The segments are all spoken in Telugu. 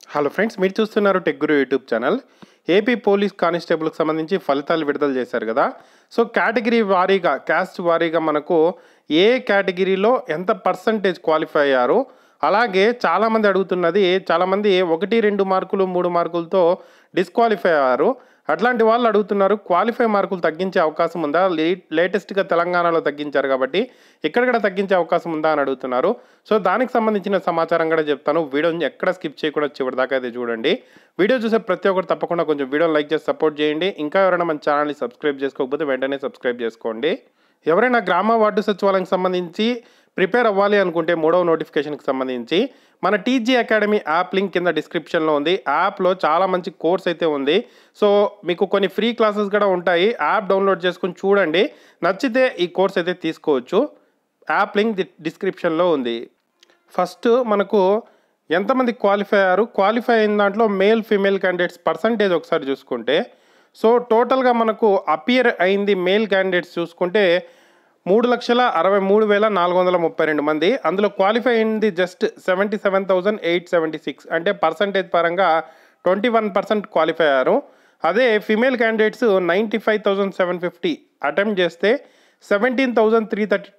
హలో ఫ్రెండ్స్ మీరు చూస్తున్నారు tech guru YouTube channel AP police కానిస్టేబుల్కి సంబంధించి ఫలితాలు విడుదల చేశారు కదా సో కేటగిరీ వారీగా క్యాస్ట్ వారీగా మనకు ఏ కేటగిరీలో ఎంత పర్సంటేజ్ క్వాలిఫై అయ్యారు అలాగే చాలామంది అడుగుతున్నది చాలామంది ఒకటి రెండు మార్కులు మూడు మార్కులతో డిస్క్వాలిఫై అయ్యారు అట్లాంటి వాళ్ళు అడుగుతున్నారు క్వాలిఫై మార్కులు తగ్గించే అవకాశం ఉందా లే లేటెస్ట్గా తెలంగాణలో తగ్గించారు కాబట్టి ఇక్కడ కూడా తగ్గించే అవకాశం ఉందా అని అడుగుతున్నారు సో దానికి సంబంధించిన సమాచారం కూడా చెప్తాను వీడియోని ఎక్కడ స్కిప్ చేయకుండా చివరి దాకా అయితే చూడండి వీడియో చూసే ప్రతి ఒక్కరు తప్పకుండా కొంచెం వీడియోని లైక్ చేసి సపోర్ట్ చేయండి ఇంకా ఎవరైనా మన ఛానల్ని సబ్స్క్రైబ్ చేసుకోకపోతే వెంటనే సబ్స్క్రైబ్ చేసుకోండి ఎవరైనా గ్రామ వార్డు సచివాలయానికి సంబంధించి ప్రిపేర్ అవ్వాలి అనుకుంటే మూడవ నోటిఫికేషన్కి సంబంధించి మన టీజీ అకాడమీ యాప్ లింక్ కింద డిస్క్రిప్షన్లో ఉంది యాప్లో చాలా మంచి కోర్స్ అయితే ఉంది సో మీకు కొన్ని ఫ్రీ క్లాసెస్ కూడా ఉంటాయి యాప్ డౌన్లోడ్ చేసుకుని చూడండి నచ్చితే ఈ కోర్స్ అయితే తీసుకోవచ్చు యాప్ లింక్ డి- డిస్క్రిప్షన్లో ఉంది ఫస్ట్ మనకు ఎంతమంది క్వాలిఫై అయ్యారు క్వాలిఫై అయిన దాంట్లో మేల్ ఫీమేల్ క్యాండిడేట్స్ పర్సంటేజ్ ఒకసారి చూసుకుంటే సో టోటల్గా మనకు అపియర్ అయింది మేల్ క్యాండిడేట్స్ చూసుకుంటే మూడు లక్షల అరవై మూడు వేల నాలుగు వందల ముప్పై రెండు మంది అందులో క్వాలిఫై అయింది just seventy seven thousand eight seventy six అంటే పర్సంటేజ్ పరంగా ట్వంటీ వన్ పర్సెంట్ క్వాలిఫై అయ్యారు అదే female candidates ninety five thousand seven fifty attempt చేస్తే seventeen thousand three thirty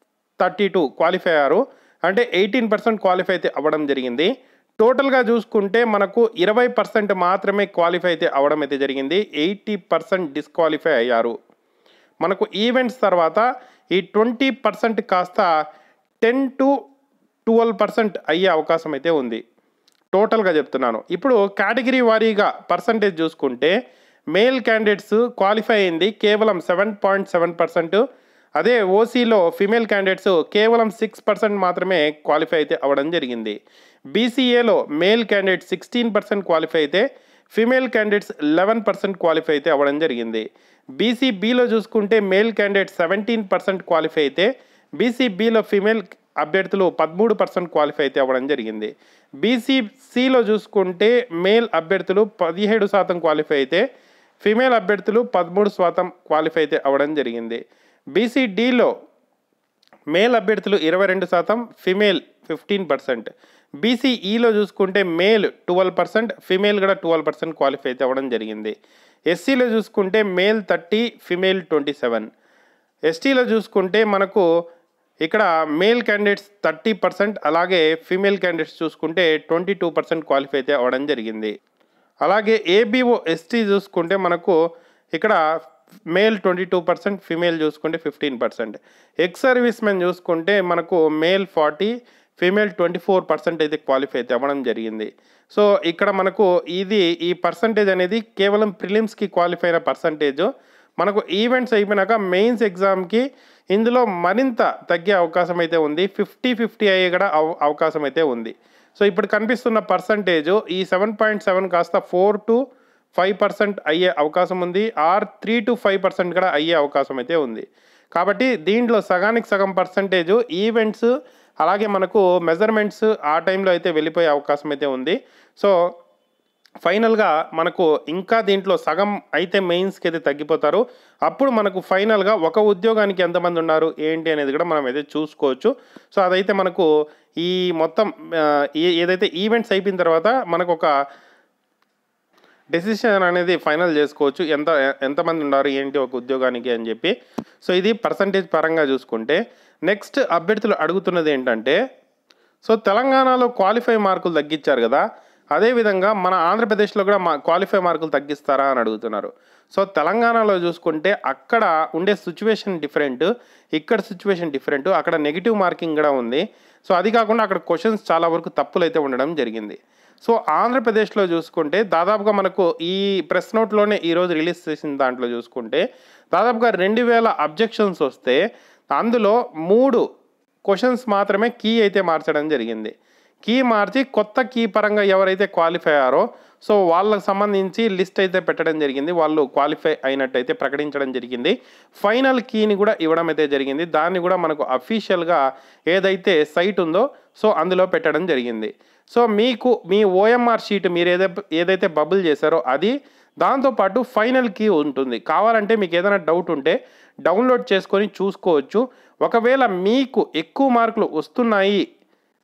thirty two qualify అయ్యారు అంటే ఎయిటీన్ పర్సెంట్ క్వాలిఫై అయితే అవ్వడం జరిగింది టోటల్గా చూసుకుంటే మనకు ఇరవై పర్సెంట్ మాత్రమే క్వాలిఫై అయితే అవ్వడం అయితే జరిగింది ఎయిటీ పర్సెంట్ డిస్క్వాలిఫై అయ్యారు మనకు ఈవెంట్స్ తర్వాత ఈ ట్వంటీ పర్సెంట్ కాస్త టెన్ టు ట్వెల్వ్ పర్సెంట్ అయ్యే అవకాశం అయితే ఉంది టోటల్గా చెప్తున్నాను ఇప్పుడు కేటగిరీ వారీగా పర్సంటేజ్ చూసుకుంటే మేల్ క్యాండిడేట్స్ క్వాలిఫై అయింది కేవలం సెవెన్ పాయింట్ సెవెన్ పర్సెంట్ అదే ఓసీలో ఫిమేల్ క్యాండిడేట్స్ కేవలం సిక్స్ పర్సెంట్ మాత్రమే క్వాలిఫై అయితే అవ్వడం జరిగింది బీసీఏలో male candidate sixteen percent qualify అయితే female candidates eleven percent qualify అయితే అవ్వడం జరిగింది బీసీబీలో చూసుకుంటే male candidate seventeen percent qualify అయితే బీసీబీలో ఫిమేల్ అభ్యర్థులు పదమూడు పర్సెంట్ క్వాలిఫై అయితే అవ్వడం జరిగింది బీసీసీలో చూసుకుంటే మేల్ అభ్యర్థులు పదిహేడు శాతం క్వాలిఫై అయితే ఫిమేల్ అభ్యర్థులు పదమూడు శాతం క్వాలిఫై అయితే అవ్వడం జరిగింది బీసీడీలో మేల్ అభ్యర్థులు ఇరవై రెండు శాతం ఫిమేల్ ఫిఫ్టీన్ పర్సెంట్ బీసీఈలో చూసుకుంటే మేల్ ట్వెల్వ్ పర్సెంట్ ఫిమేల్ కూడా ట్వెల్వ్ పర్సెంట్ క్వాలిఫై అయితే అవ్వడం జరిగింది ఎస్సీలో చూసుకుంటే male thirty female twenty seven ఎస్టీలో చూసుకుంటే మనకు ఇక్కడ మేల్ క్యాండిడేట్స్ థర్టీ పర్సెంట్ అలాగే ఫీమేల్ క్యాండిడేట్స్ చూసుకుంటే ట్వంటీ టూ పర్సెంట్ క్వాలిఫై అయితే అవ్వడం జరిగింది అలాగే ఏబిఓ ఎస్టీ చూసుకుంటే మనకు ఇక్కడ male twenty two percent female చూసుకుంటే fifteen percent ex service men చూసుకుంటే మనకు male forty female twenty four percent అయితే క్వాలిఫై అయితే అవ్వడం జరిగింది సో ఇక్కడ మనకు ఇది ఈ పర్సంటేజ్ అనేది కేవలం ప్రిలిమ్స్కి క్వాలిఫై అయిన పర్సంటేజ్ మనకు ఈవెంట్స్ అయిపోయినాక మెయిన్స్ ఎగ్జామ్కి ఇందులో మరింత తగ్గే అవకాశం అయితే ఉంది ఫిఫ్టీ ఫిఫ్టీ అయ్యే కూడా అవ- అవకాశం అయితే ఉంది సో ఇప్పుడు కనిపిస్తున్న పర్సంటేజ్ ఈ సెవెన్ పాయింట్ సెవెన్ కాస్త ఫోర్ టు ఫైవ్ పర్సెంట్ అయ్యే అవకాశం ఉంది or three to five percent కూడా అయ్యే అవకాశం అయితే ఉంది కాబట్టి దీంట్లో సగానికి సగం పర్సంటేజ్ ఈవెంట్స్ అలాగే మనకు మెజర్మెంట్స్ ఆ టైంలో అయితే వెళ్ళిపోయే అవకాశం అయితే ఉంది సో ఫైనల్గా మనకు ఇంకా దీంట్లో సగం అయితే మెయిన్స్కి అయితే తగ్గిపోతారు అప్పుడు మనకు ఫైనల్గా ఒక ఉద్యోగానికి ఎంతమంది ఉన్నారు ఏంటి అనేది కూడా మనం అయితే చూసుకోవచ్చు సో అదైతే మనకు ఈ మొత్తం ఆ, ఏ- ఏదైతే ఈవెంట్స్ అయిపోయిన తర్వాత మనకు ఒక డెసిషన్ అనేది ఫైనల్ చేసుకోవచ్చు ఎంత ఎంతమంది ఉన్నారు ఏంటి ఒక ఉద్యోగానికి అని చెప్పి సో ఇది పర్సంటేజ్ పరంగా చూసుకుంటే నెక్స్ట్ అభ్యర్థులు అడుగుతున్నది ఏంటంటే సో తెలంగాణలో క్వాలిఫై మార్కులు తగ్గించారు కదా అదేవిధంగా మన ఆంధ్రప్రదేశ్లో కూడా మా క్వాలిఫై మార్కులు తగ్గిస్తారా అని అడుగుతున్నారు సో తెలంగాణలో చూసుకుంటే అక్కడ ఉండే సిచ్యువేషన్ డిఫరెంట్ ఇక్కడ సిచ్యువేషన్ డిఫరెంట్ అక్కడ నెగిటివ్ మార్కింగ్ కూడా ఉంది సో అది కాకుండా అక్కడ క్వశ్చన్స్ చాలా వరకు తప్పులు అయితే ఉండడం జరిగింది సో ఆంధ్రప్రదేశ్లో చూసుకుంటే దాదాపుగా మనకు ఈ ప్రెస్ నోట్లోనే ఈరోజు రిలీజ్ చేసిన దాంట్లో చూసుకుంటే దాదాపుగా రెండు వేల అబ్జెక్షన్స్ వస్తే అందులో మూడు క్వశ్చన్స్ మాత్రమే కీ అయితే మార్చడం జరిగింది కీ మార్చి కొత్త కీ పరంగా ఎవరైతే క్వాలిఫై అయ్యారో సో వాళ్ళకి సంబంధించి లిస్ట్ అయితే పెట్టడం జరిగింది వాళ్ళు క్వాలిఫై అయినట్టయితే ప్రకటించడం జరిగింది ఫైనల్ కీని కూడా ఇవ్వడం అయితే జరిగింది దాన్ని కూడా మనకు అఫీషియల్గా ఏదైతే సైట్ ఉందో సో అందులో పెట్టడం జరిగింది సో మీకు మీ ఓఎంఆర్ షీట్ మీరు ఏదైతే ఏదైతే బబుల్ చేశారో అది దాంతోపాటు ఫైనల్ కీ ఉంటుంది కావాలంటే మీకు ఏదైనా డౌట్ ఉంటే డౌన్లోడ్ చేసుకొని చూసుకోవచ్చు ఒకవేళ మీకు ఎక్కువ మార్కులు వస్తున్నాయి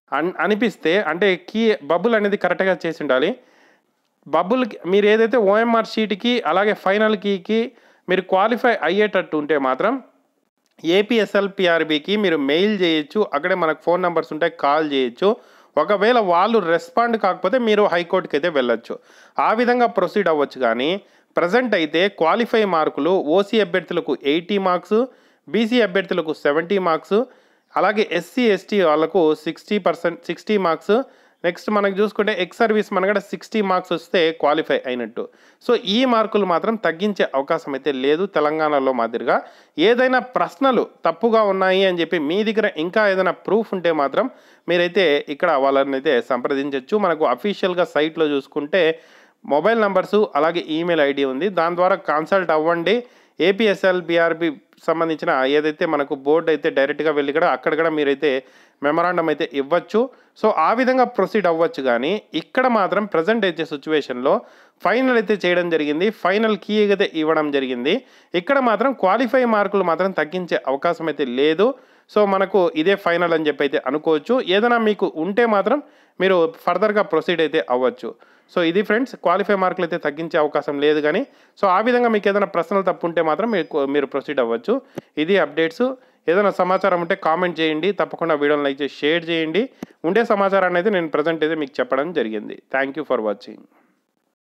అన్ అనిపిస్తే అంటే కీ బబుల్ అనేది కరెక్ట్గా చేసి ఉండాలి బబుల్ మీరు ఏదైతే ఓఎంఆర్ షీట్కి అలాగే ఫైనల్ కీకి మీరు క్వాలిఫై అయ్యేటట్టు ఉంటే మాత్రం ఏపీఎస్ఎల్పిఆర్బికి మీరు మెయిల్ చేయొచ్చు అక్కడే మనకు ఫోన్ నెంబర్స్ ఉంటాయి కాల్ చేయొచ్చు ఒకవేళ వాళ్ళు రెస్పాండ్ కాకపోతే మీరు హైకోర్టుకి అయితే వెళ్ళొచ్చు ఆ విధంగా ప్రొసీడ్ అవ్వచ్చు కానీ ప్రజెంట్ అయితే క్వాలిఫై మార్కులు ఓసీ అభ్యర్థులకు ఎయిటీ మార్క్స్ బీసీ అభ్యర్థులకు సెవెంటీ మార్క్స్ అలాగే ఎస్సీ ఎస్టీ వాళ్ళకు sixty percent sixty marks next మనకు చూసుకుంటే ఎక్స్ సర్వీస్ మనగడ సిక్స్టీ మార్క్స్ వస్తే క్వాలిఫై అయినట్టు సో ఈ మార్కులు మాత్రం తగ్గించే అవకాశం అయితే లేదు తెలంగాణలో మాదిరిగా ఏదైనా ప్రశ్నలు తప్పుగా ఉన్నాయి అని చెప్పి మీ దగ్గర ఇంకా ఏదైనా ప్రూఫ్ ఉంటే మాత్రం మీరైతే ఇక్కడ వాళ్ళని అయితే సంప్రదించవచ్చు మనకు అఫీషియల్గా సైట్లో చూసుకుంటే మొబైల్ నంబర్సు అలాగే ఈమెయిల్ ఐడి ఉంది దాని ద్వారా కన్సల్ట్ అవ్వండి ఏపీఎస్ఎల్ బీఆర్బి సంబంధించిన ఏదైతే మనకు బోర్డు అయితే డైరెక్ట్గా వెళ్ళి కూడా అక్కడ కూడా మీరైతే మెమరాండం అయితే ఇవ్వచ్చు సో ఆ విధంగా ప్రొసీడ్ అవ్వచ్చు కానీ ఇక్కడ మాత్రం ప్రజెంట్ అయితే సిచ్యువేషన్లో ఫైనల్ అయితే చేయడం జరిగింది ఫైనల్ కీ అయితే ఇవ్వడం జరిగింది ఇక్కడ మాత్రం క్వాలిఫై మార్కులు మాత్రం తగ్గించే అవకాశం అయితే లేదు సో మనకు ఇదే ఫైనల్ అని చెప్పి అయితే అనుకోవచ్చు ఏదైనా మీకు ఉంటే మాత్రం మీరు ఫర్దర్గా ప్రొసీడ్ అయితే అవ్వచ్చు సో ఇది ఫ్రెండ్స్ క్వాలిఫై మార్కులు అయితే తగ్గించే అవకాశం లేదు కానీ సో ఆ విధంగా మీకు ఏదైనా ప్రశ్నలు తప్పు ఉంటే మాత్రం మీకు మీరు ప్రొసీడ్ అవ్వచ్చు ఇది అప్డేట్స్ ఏదైనా సమాచారం ఉంటే కామెంట్ చేయండి తప్పకుండా వీడియోని లైక్ చేసి షేర్ చేయండి ఉండే సమాచారాన్ని అయితే నేను ప్రజెంట్ అయితే మీకు చెప్పడం జరిగింది థ్యాంక్ యూ ఫర్ వాచింగ్